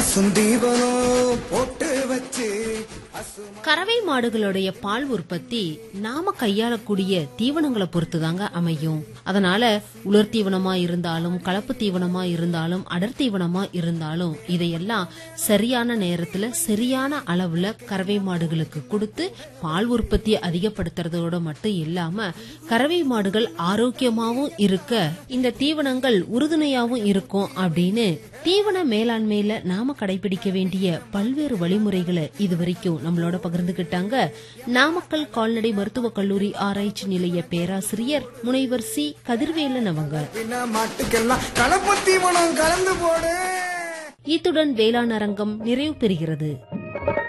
பசுந்தீவனம் போட்டு வச்சு பசு கறவை மாடுகளுடைய பால் உற்பத்தி நாம கையாளக்கூடிய தீவனங்களை பொறுத்துதாங்க அமையும் அதனால உலர் தீவனமா இருந்தாலும் கலப்பு தீவனமா இருந்தாலும் அடர் தீவனமா இருந்தாலும் இதையெல்லாம் சரியான நேரத்துல சரியான அளவுல கறவை மாடுகளுக்கு கொடுத்து பால் உற்பத்தியை அதிகப்படுத்துறதோட மட்டும் இல்லாம கறவை மாடுகள் ஆரோக்கியமாவும் இருக்க இந்த தீவனங்கள் உறுதுணையாவும் இருக்கும் அப்படின்னு தீவன மேலாண்மையில நாம கடைபிடிக்க வேண்டிய பல்வேறு வழிமுறைகளை இதுவரைக்கும் நம்மளோட பகிர்ந்துகிட்டாங்க நாமக்கல் கால்நடை மருத்துவக் கல்லூரி ஆராய்ச்சி நிலைய பேராசிரியர் முனைவர் சி கதிர்வேலன் அவங்க பின்ன மாட்டுக்கெல்லாம் கலப்பு தீவனம் கலந்து போடு இத்துடன் வேளாண் அரங்கம் நிறைவு பெறுகிறது